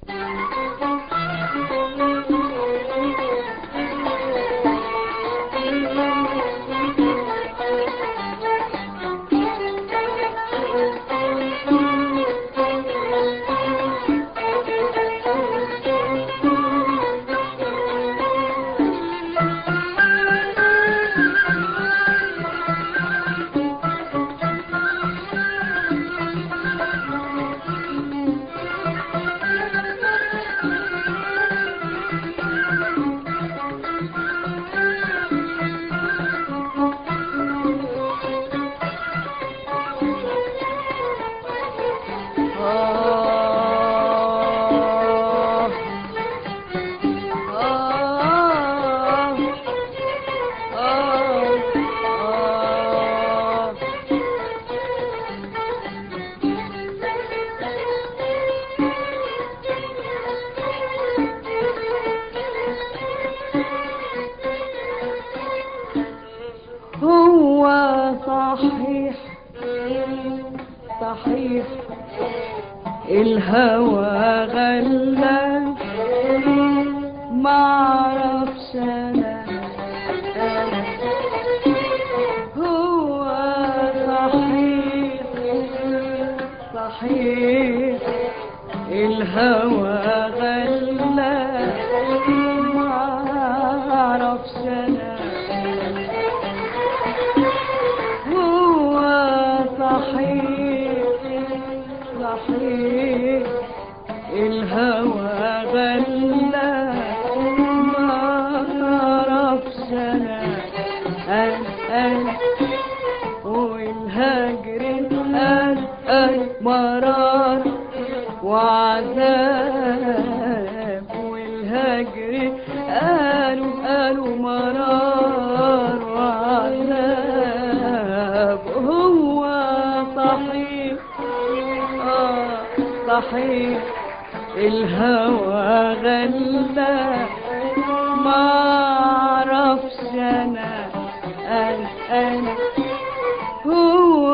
آه آه آه آه هو صحيح صحيح الهوى غلى معرفش انا هو صحيح صحيح الهوى غلى معرفش انا هو صحيح صحيح الهوى غلى ما اعرفش انا انا انا والهجر قال قال مرار وعذاب والهجر قالوا قالوا مرار وعذاب هو صحيح آه صحيح الهوى غلى ما اعرفش انا انا انا هو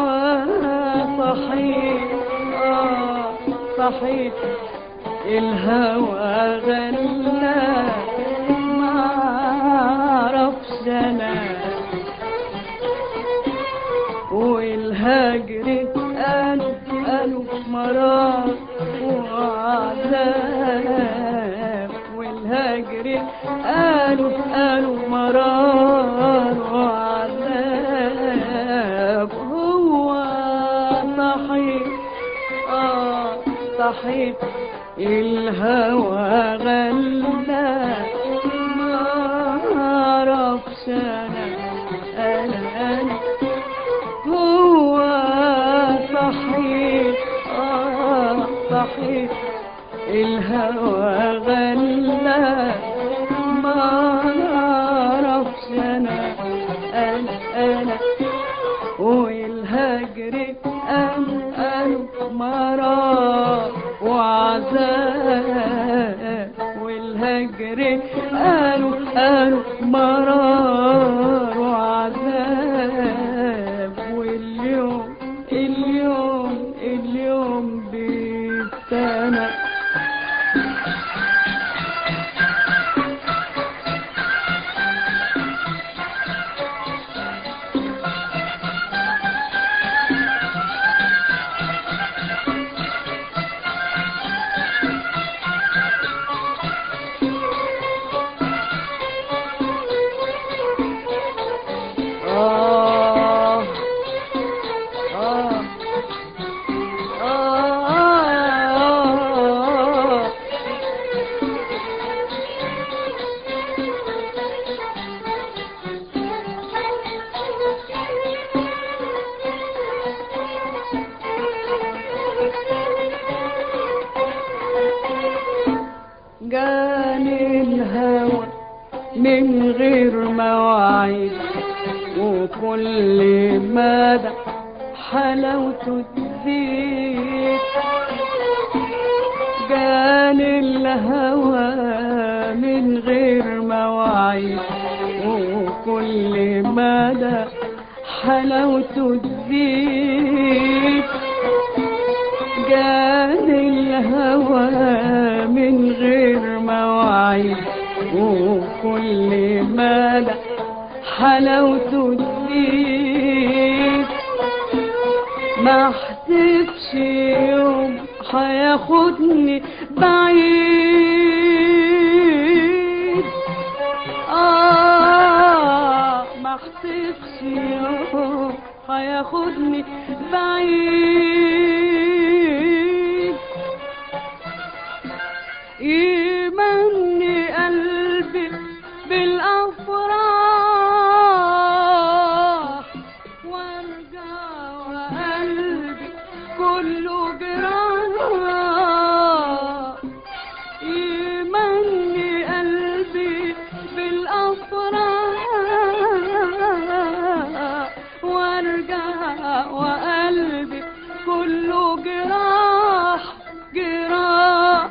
صحيح آه صحيح الهوى غلى ما اعرفش انا والهجر قالوا قالوا مرار وعذاب والهجر قالوا قالوا مرار وعذاب هو صحيح آه صحيح الهوى غلى ما اعرفش انا انا انا هو صحيح آه صحيح الهوى غلى ما اعرفش انا انا انا والهجر قام قالوا مرار وعذاب والهجر قالوا قالوا مرار وعذاب واليوم اليوم اليوم بالسنة آه آه آه جاني الهوى من غير مواعيد وكل مدى حلاوته تزيد جاني الهوى من غير مواعيد وكل مدى حلاوته تزيد جاني الهوى من مواعيد وكل مدى حلاوته تزيد ما احسبش يوم هياخدني بعيد آه ما احسبش يوم هياخدني بعيد يمني قلبي بالأفراح وارجع وقلبي كله جراح يمني قلبي بالأفراح وارجع وقلبي كله جراح جراح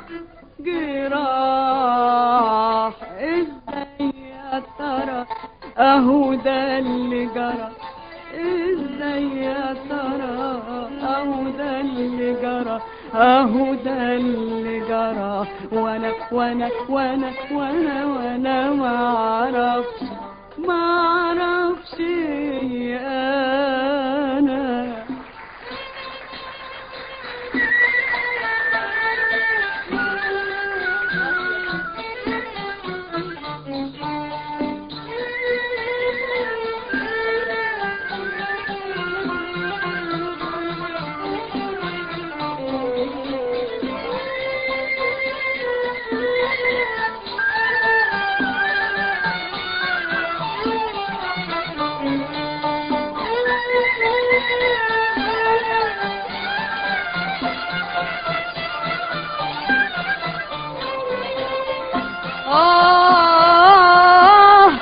جراح ازاي يا ترى اهو ده اللي جرى ازاي يا ترى اهو ده اللي جرى اهو ده اللي جرى وانا وانا وانا وانا وانا ما اعرفش ما اعرفش انا آه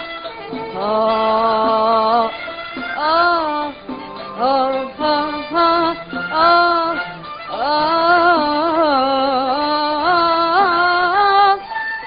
آه آه آه آه آه آه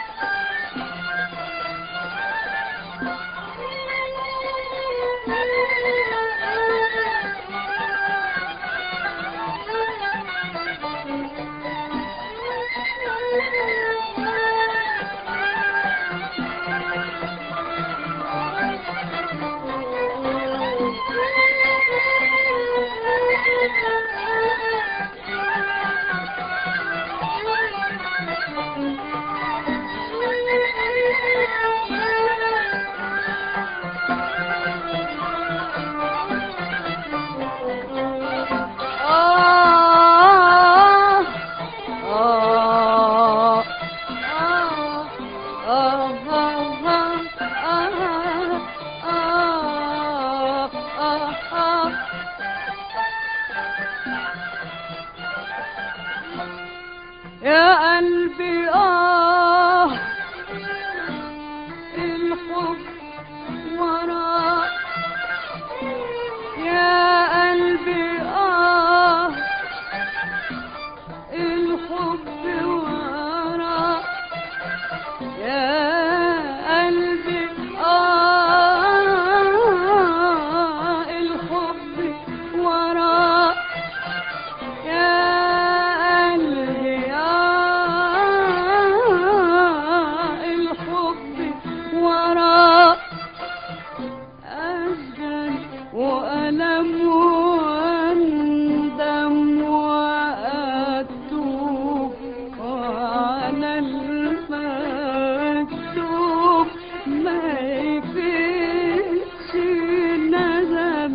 آه آه آه آه آه آه آه يا قلبي آه الحب وراه يا قلبي آه الحب وراه يا قلبي آه الحب وراه يا قلبي آه الحب وراه أسجن وألم وأندم وأتوب وعلى المكتوب ما يفيدش ندم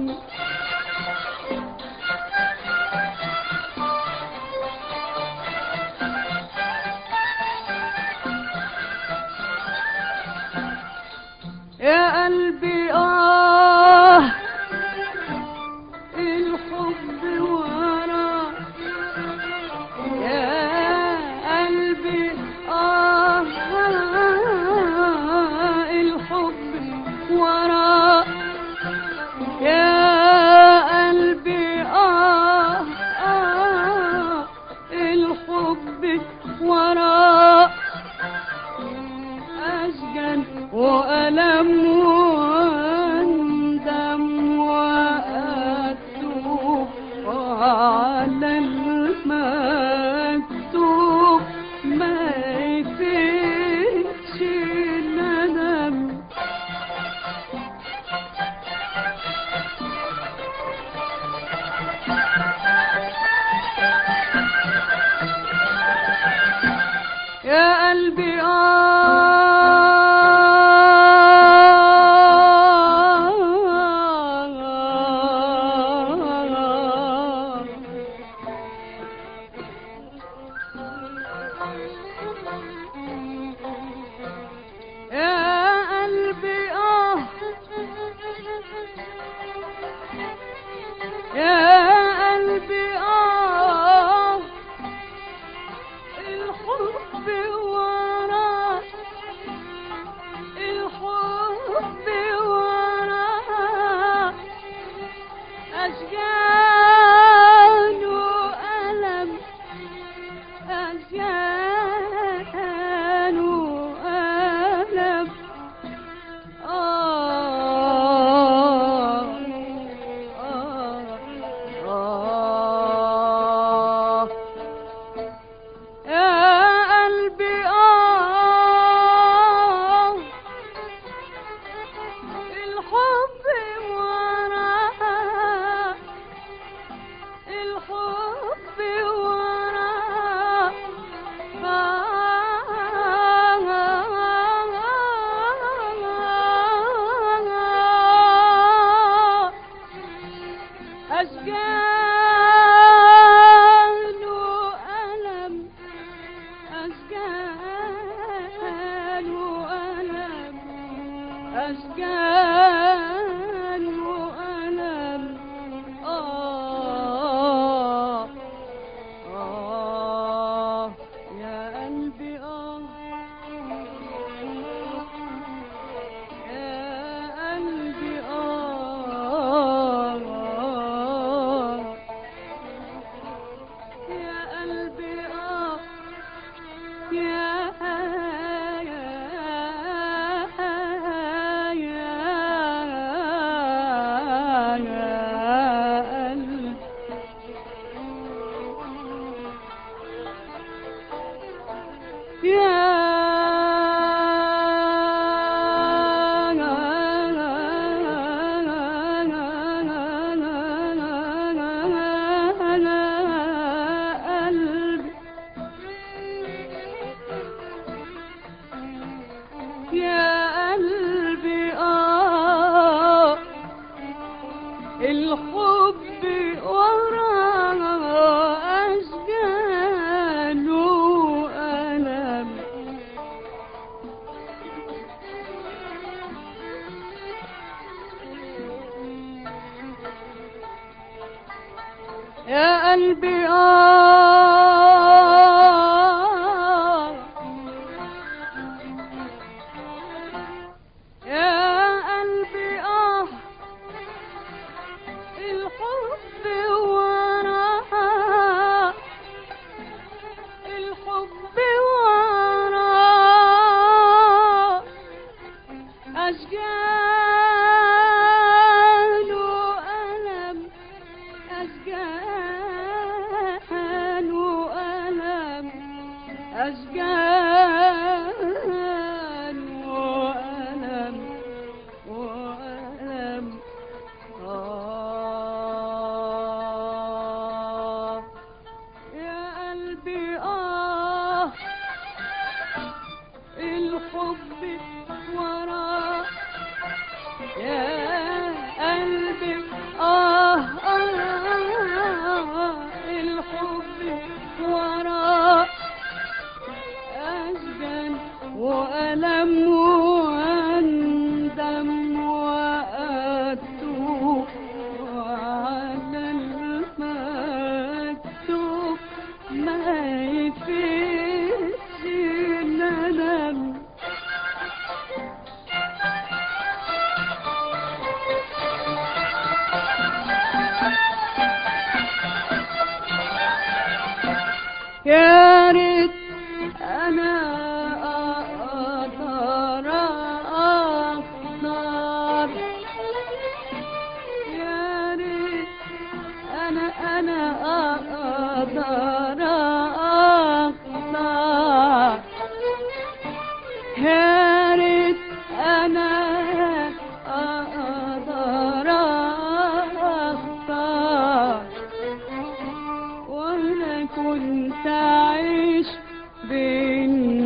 يا قلبي آه الحب وراه يا قلبي آه الحب وراه يا قلبي آه آه الحب وراه أسجن وألم وأندم وأتوب على المكتوب ما يفيدش يا قلبي آه يا قلبي آه يا قلبي آه الحب وراه الحب وراه أشجان وألم أشجان وألم آه آه آه يا قلبي آه الحب وراه الحب وراه آه أشجان وألم أشجان وألم أشجان وألم آه آه يا قلبي آه يا قلبي آه يا قلبي آه يا يا يا قلبي يا قلبي آه الحب وراه أشجان وألم يا قلبي آه يا قلبي آه الحب وراه الحب وراه أشجان وألم أشجان وألم أشجان وألم وألم آه يا قلبي آه الحب وراه يا قلبي آه آه الحب وراه أسجن وألم وأندم وأتوب وعلى المكتوب ما يفيدش ندم يا ريت انا اقدر اختار يا ريت انا انا اقدر اختار يا ريت انا اقدر اختار وانا كنت اعيش بين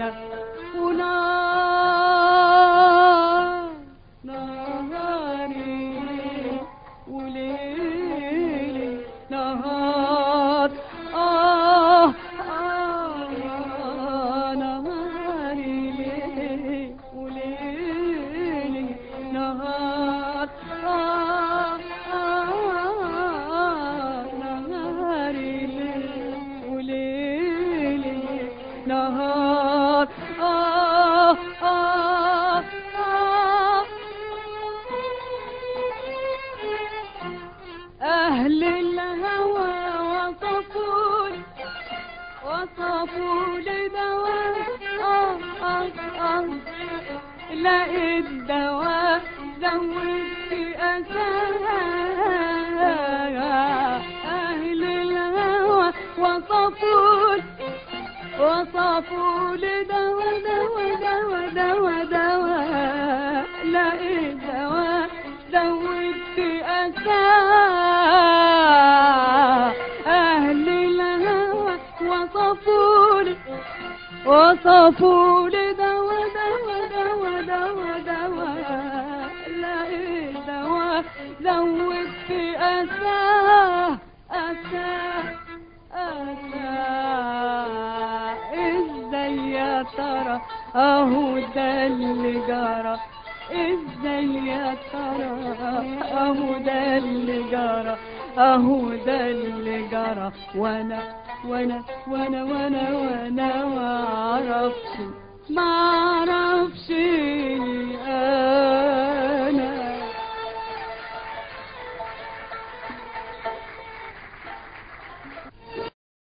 وانا ونار نهاري وليلي نهار آه آه نهاري ليل وليلي نهار آه آه نهاري ليل وليلي نهار آه آه آه أهل الهوى وصفوا وصفوا لدواء آه آه آه لقيت دواء زود في أساها أهل الهوى وصفوا وصفوا لدواء دواء دواء دواء دواء لقيت دواء زود في أساها أهل الهوى وصفوا لي وصفوا لي دوا دوا دوا دوا دوا لقيت دوا زود في أساه أساه أساه ازاي يا ترى اهو ده اللي جرى ازاي يا ترى اهو ده اللي جرى اهو ده اللي جرى وانا وانا وانا وانا وانا ما اعرفش ما اعرفش